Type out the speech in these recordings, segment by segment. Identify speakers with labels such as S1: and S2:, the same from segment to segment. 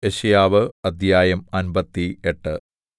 S1: യെശയ്യാവ് അദ്ധ്യായം അമ്പത്തിയെട്ട്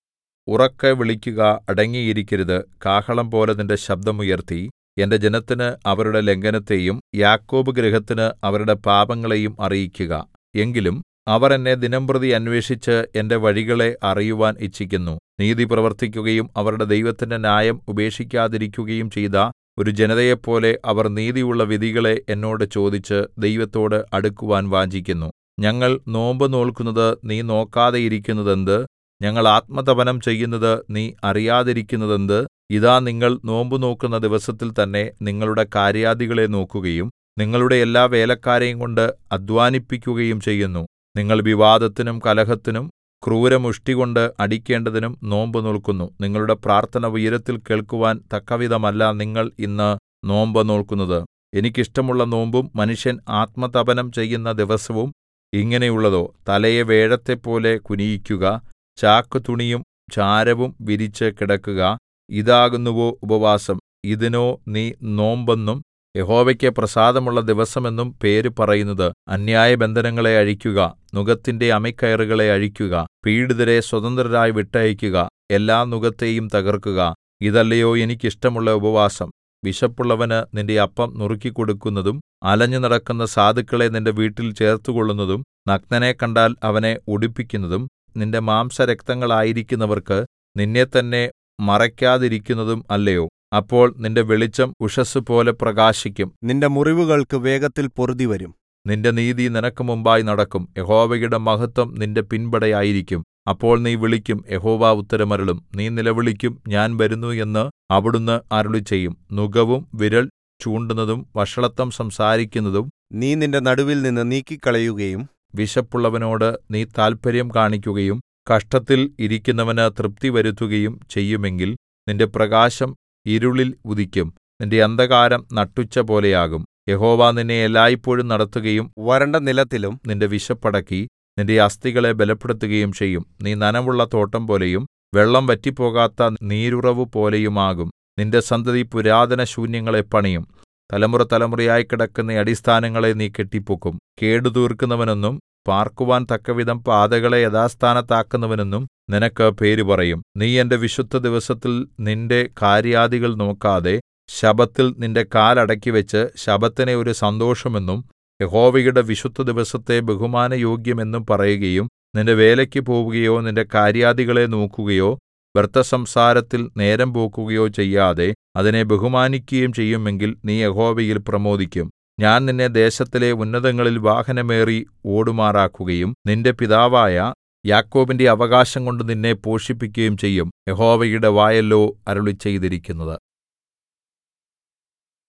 S1: ഉറക്കെ വിളിക്കുക അടങ്ങിയിരിക്കരുത് കാഹളംപോലെ നിന്റെ ശബ്ദം ഉയർത്തി എന്റെ ജനത്തിന് അവരുടെ ലംഘനത്തെയും യാക്കോബ് ഗൃഹത്തിന് അവരുടെ പാപങ്ങളെയും അറിയിക്കുക എങ്കിലും അവർ എന്നെ ദിനംപ്രതി അന്വേഷിച്ച് എന്റെ വഴികളെ അറിയുവാൻ ഇച്ഛിക്കുന്നു നീതി പ്രവർത്തിക്കുകയും അവരുടെ ദൈവത്തിന്റെ ന്യായം ഉപേക്ഷിക്കാതിരിക്കുകയും ചെയ്ത ഒരു ജനതയെപ്പോലെ അവർ നീതിയുള്ള വിധികളെ എന്നോട് ചോദിച്ച് ദൈവത്തോട് അടുക്കുവാൻ വാഞ്ഛിക്കുന്നു ഞങ്ങൾ നോമ്പ് നോല്ക്കുന്നത് നീ നോക്കാതെയിരിക്കുന്നതെന്ത് ഞങ്ങൾ ആത്മതപനം ചെയ്യുന്നത് നീ അറിയാതിരിക്കുന്നതെന്ത് ഇതാ നിങ്ങൾ നോമ്പ് നോക്കുന്ന ദിവസത്തിൽ തന്നെ നിങ്ങളുടെ കാര്യാദികളെ നോക്കുകയും നിങ്ങളുടെ എല്ലാ വേലക്കാരെയും കൊണ്ട് അദ്ധ്വാനിപ്പിക്കുകയും ചെയ്യുന്നു നിങ്ങൾ വിവാദത്തിനും കലഹത്തിനും ക്രൂരമുഷ്ടികൊണ്ട് അടിക്കേണ്ടതിനും നോമ്പ് നോല്ക്കുന്നു നിങ്ങളുടെ പ്രാർത്ഥന ഉയരത്തിൽ കേൾക്കുവാൻ തക്കവിധമല്ല നിങ്ങൾ ഇന്ന് നോമ്പ് നോല്ക്കുന്നത് എനിക്കിഷ്ടമുള്ള നോമ്പും മനുഷ്യൻ ആത്മതപനം ചെയ്യുന്ന ദിവസവും ഇങ്ങനെയുള്ളതോ തലയെ വേഴത്തെപ്പോലെ കുനിയിക്കുക ചാക്കുതുണിയും ചാരവും വിരിച്ച് കിടക്കുക ഇതാകുന്നുവോ ഉപവാസം ഇതിനോ നീ നോമ്പെന്നും യഹോവയ്ക്ക് പ്രസാദമുള്ള ദിവസമെന്നും പേര് പറയുന്നത് അന്യായബന്ധനങ്ങളെ അഴിക്കുക നുകത്തിന്റെ അമിക്കയറുകളെ അഴിക്കുക പീഡിതരെ സ്വതന്ത്രരായി വിട്ടയയ്ക്കുക എല്ലാ നുകത്തെയും തകർക്കുക ഇതല്ലയോ എനിക്കിഷ്ടമുള്ള ഉപവാസം വിശപ്പുള്ളവന് നിന്റെ അപ്പം നുറുക്കിക്കൊടുക്കുന്നതും അലഞ്ഞു നടക്കുന്ന സാധുക്കളെ നിന്റെ വീട്ടിൽ ചേർത്തുകൊള്ളുന്നതും നഗ്നനെ കണ്ടാൽ അവനെ ഉടുപ്പിക്കുന്നതും നിന്റെ മാംസരക്തങ്ങളായിരിക്കുന്നവർക്ക് നിന്നെത്തന്നെ മറയ്ക്കാതിരിക്കുന്നതും അല്ലയോ അപ്പോൾ നിന്റെ വെളിച്ചം ഉഷസ്സുപോലെ പ്രകാശിക്കും
S2: നിന്റെ മുറിവുകൾക്ക് വേഗത്തിൽ പൊറുതിവരും
S1: നിന്റെ നീതി നിനക്ക് മുമ്പായി നടക്കും യഹോവയുടെ മഹത്വം നിന്റെ പിൻപടയായിരിക്കും അപ്പോൾ നീ വിളിക്കും യഹോവ ഉത്തരമരുളും നീ നിലവിളിക്കും ഞാൻ വരുന്നു എന്ന് അവിടുന്ന് അരുളിച്ചെയ്യും നുകവും വിരൽ ചൂണ്ടുന്നതും വഷളത്തം സംസാരിക്കുന്നതും
S2: നീ നിന്റെ നടുവിൽ നിന്ന് നീക്കിക്കളയുകയും
S1: വിശപ്പുള്ളവനോട് നീ താല്പര്യം കാണിക്കുകയും കഷ്ടത്തിൽ ഇരിക്കുന്നവന് തൃപ്തി വരുത്തുകയും ചെയ്യുമെങ്കിൽ നിന്റെ പ്രകാശം ഇരുളിൽ ഉദിക്കും നിന്റെ അന്ധകാരം നട്ടുച്ച പോലെയാകും യഹോവ നിന്നെ എല്ലായ്പോഴും നടത്തുകയും
S2: വരണ്ട നിലത്തിലും
S1: നിന്റെ വിശപ്പടക്കി നിന്റെ അസ്ഥികളെ ബലപ്പെടുത്തുകയും ചെയ്യും നീ നനവുള്ള തോട്ടം പോലെയും വെള്ളം വറ്റിപ്പോകാത്ത നീരുറവു പോലെയുമാകും നിന്റെ സന്തതി പുരാതന ശൂന്യങ്ങളെ പണിയും തലമുറ തലമുറയായി കിടക്കുന്ന അടിസ്ഥാനങ്ങളെ നീ കെട്ടിപ്പൊക്കും കേടുതീർക്കുന്നവനെന്നും പാർക്കുവാൻ തക്കവിധം പാതകളെ യഥാസ്ഥാനത്താക്കുന്നവനെന്നും നിനക്ക് പേര് പറയും നീ എന്റെ വിശുദ്ധ ദിവസത്തിൽ നിന്റെ കാര്യാദികൾ നോക്കാതെ ശബത്തിൽ നിന്റെ കാൽ അടക്കിവെച്ച് ശബത്തിനെ ഒരു സന്തോഷമെന്നും യഹോവയുടെ വിശുദ്ധ ദിവസത്തെ ബഹുമാനയോഗ്യമെന്നും പറയുകയും നിന്റെ വേലയ്ക്ക് പോവുകയോ നിന്റെ കാര്യാദികളെ നോക്കുകയോ വ്യർത്ഥസംസാരത്തിൽ നേരം പോക്കുകയോ ചെയ്യാതെ അതിനെ ബഹുമാനിക്കുകയും ചെയ്യുമെങ്കിൽ നീ യഹോവയിൽ പ്രമോദിക്കും ഞാൻ നിന്നെ ദേശത്തിലെ ഉന്നതങ്ങളിൽ വാഹനമേറി ഓടുമാറാക്കുകയും നിന്റെ പിതാവായ യാക്കോബിന്റെ അവകാശം കൊണ്ട് നിന്നെ പോഷിപ്പിക്കുകയും ചെയ്യും യഹോവയുടെ വായല്ലോ അരുളിച്ചെയ്തിരിക്കുന്നത്